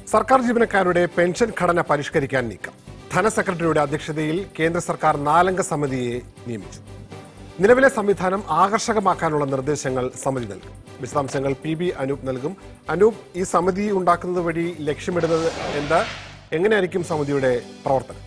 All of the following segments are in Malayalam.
സർക്കാർ ജീവനക്കാരുടെ പെൻഷൻ ഘടന പരിഷ്കരിക്കാൻ നീക്കം ധനസെക്രട്ടറിയുടെ അധ്യക്ഷതയിൽ കേന്ദ്ര സർക്കാർ നാലംഗ സമിതിയെ നിയമിച്ചു നിലവിലെ സംവിധാനം ആകർഷകമാക്കാനുള്ള നിർദ്ദേശങ്ങൾ സമിതി നൽകും വിശദാംശങ്ങൾ പി ബി അനൂപ് നൽകും അനൂപ് ഈ സമിതി ഉണ്ടാക്കുന്നത് വഴി ലക്ഷ്യമിടുന്നത് എന്ത് എങ്ങനെയായിരിക്കും സമിതിയുടെ പ്രവർത്തനം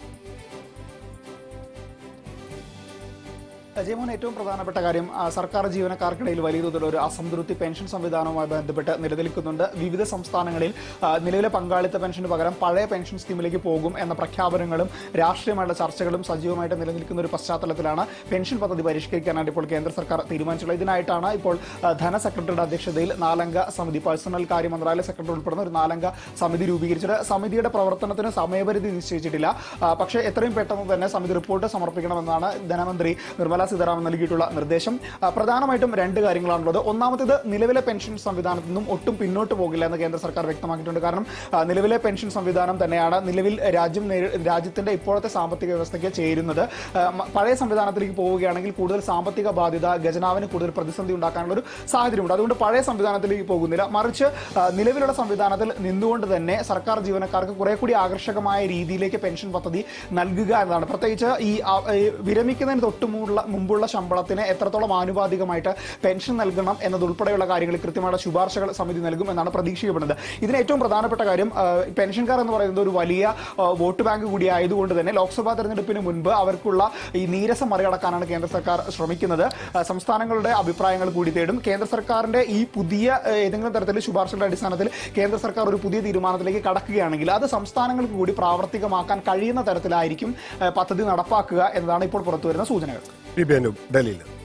ജയമോൻ ഏറ്റവും പ്രധാനപ്പെട്ട കാര്യം ആ, സർക്കാർ ജീവനക്കാർക്കിടയിൽ വലിയ തോതിലുള്ള ഒരു അസംതൃപ്തി പെൻഷൻ സംവിധാനവുമായി ബന്ധപ്പെട്ട് നിലനിൽക്കുന്നുണ്ട് വിവിധ സംസ്ഥാനങ്ങളിൽ ആ, നിലവിലെ പങ്കാളിത്ത പെൻഷന് പകരം പഴയ പെൻഷൻ സ്കീമിലേക്ക് പോകും എന്ന പ്രഖ്യാപനങ്ങളും രാഷ്ട്രീയമായിട്ടുള്ള ചർച്ചകളും സജീവമായിട്ട് നിലനിൽക്കുന്ന ഒരു പശ്ചാത്തലത്തിലാണ് പെൻഷൻ പദ്ധതി പരിഷ്കരിക്കാനായിട്ട് ഇപ്പോൾ കേന്ദ്ര സർക്കാർ തീരുമാനിച്ചിട്ടുള്ളത് ഇതിനായിട്ടാണ് ഇപ്പോൾ ആ, ധനസെക്രട്ടറിയുടെ അധ്യക്ഷതയിൽ നാലംഗ സമിതി പേഴ്സണൽ കാര്യ മന്ത്രാലയ സെക്രട്ടറി ഉൾപ്പെടുന്ന ഒരു നാലംഗ സമിതി രൂപീകരിച്ചത് സമിതിയുടെ പ്രവർത്തനത്തിന് സമയപരിധി നിശ്ചയിച്ചിട്ടില്ല ആ, പക്ഷേ എത്രയും പെട്ടെന്ന് തന്നെ സമിതി റിപ്പോർട്ട് സമർപ്പിക്കണമെന്നാണ് ധനമന്ത്രി നിർമ്മല സീതാരാമൻ നൽകിയിട്ടുള്ള നിർദ്ദേശം ആ, പ്രധാനമായിട്ടും രണ്ട് കാര്യങ്ങളാണുള്ളത് ഒന്നാമത്തേത് നിലവിലെ പെൻഷൻ സംവിധാനത്തിൽ നിന്നും ഒട്ടും പിന്നോട്ട് പോകില്ല എന്ന് കേന്ദ്ര സർക്കാർ വ്യക്തമാക്കിയിട്ടുണ്ട് കാരണം ആ, നിലവിലെ പെൻഷൻ സംവിധാനം തന്നെയാണ് നിലവിൽ രാജ്യം നേരി- രാജ്യത്തിന്റെ ഇപ്പോഴത്തെ സാമ്പത്തിക വ്യവസ്ഥയ്ക്ക് ചേരുന്നത് ആ, മ- പഴയ സംവിധാനത്തിലേക്ക് പോവുകയാണെങ്കിൽ കൂടുതൽ സാമ്പത്തിക ബാധ്യത ഖജനാവിന് കൂടുതൽ പ്രതിസന്ധി ഉണ്ടാക്കാനുള്ള ഒരു സാഹചര്യമുണ്ട് അതുകൊണ്ട് പഴയ സംവിധാനത്തിലേക്ക് പോകുന്നില്ല മറിച്ച് ആ, നിലവിലുള്ള സംവിധാനത്തിൽ നിന്നുകൊണ്ട് തന്നെ സർക്കാർ ജീവനക്കാർക്ക് കുറെ കൂടി ആകർഷകമായ രീതിയിലേക്ക് പെൻഷൻ പദ്ധതി നൽകുക എന്നതാണ് പ്രത്യേകിച്ച് ഈ ആ, ഈ വിരമിക്കുന്നതിന് തൊട്ട് മുമ്പുള്ള മുമ്പുള്ള ശമ്പളത്തിന് എത്രത്തോളം ആനുപാതികമായിട്ട് പെൻഷൻ നൽകണം എന്നതുൾപ്പെടെയുള്ള കാര്യങ്ങൾ കൃത്യമായ ശുപാർശകൾ സമിതി നൽകും എന്നാണ് പ്രതീക്ഷിക്കപ്പെടുന്നത് ഇതിന് ഏറ്റവും പ്രധാനപ്പെട്ട കാര്യം ആ, പെൻഷൻകാർ എന്ന് പറയുന്നത് ഒരു വലിയ ആ, വോട്ട് ബാങ്ക് കൂടി ആയതുകൊണ്ട് തന്നെ ലോക്സഭാ തെരഞ്ഞെടുപ്പിന് മുൻപ് അവർക്കുള്ള ഈ നീരസം മറികടക്കാനാണ് കേന്ദ്ര സർക്കാർ ശ്രമിക്കുന്നത് ആ, സംസ്ഥാനങ്ങളുടെ അഭിപ്രായങ്ങൾ കൂടി തേടും കേന്ദ്ര സർക്കാരിന്റെ ഈ പുതിയ ആ, ഏതെങ്കിലും തരത്തിൽ ശുപാർശകളുടെ അടിസ്ഥാനത്തിൽ കേന്ദ്ര സർക്കാർ ഒരു പുതിയ തീരുമാനത്തിലേക്ക് കടക്കുകയാണെങ്കിൽ അത് സംസ്ഥാനങ്ങൾക്ക് കൂടി പ്രാവർത്തികമാക്കാൻ കഴിയുന്ന തരത്തിലായിരിക്കും ആ, പദ്ധതി നടപ്പാക്കുക എന്നതാണ് ഇപ്പോൾ പുറത്തുവരുന്ന സൂചനകൾ പി ബി അനൂപ് ഡൽഹിയിൽ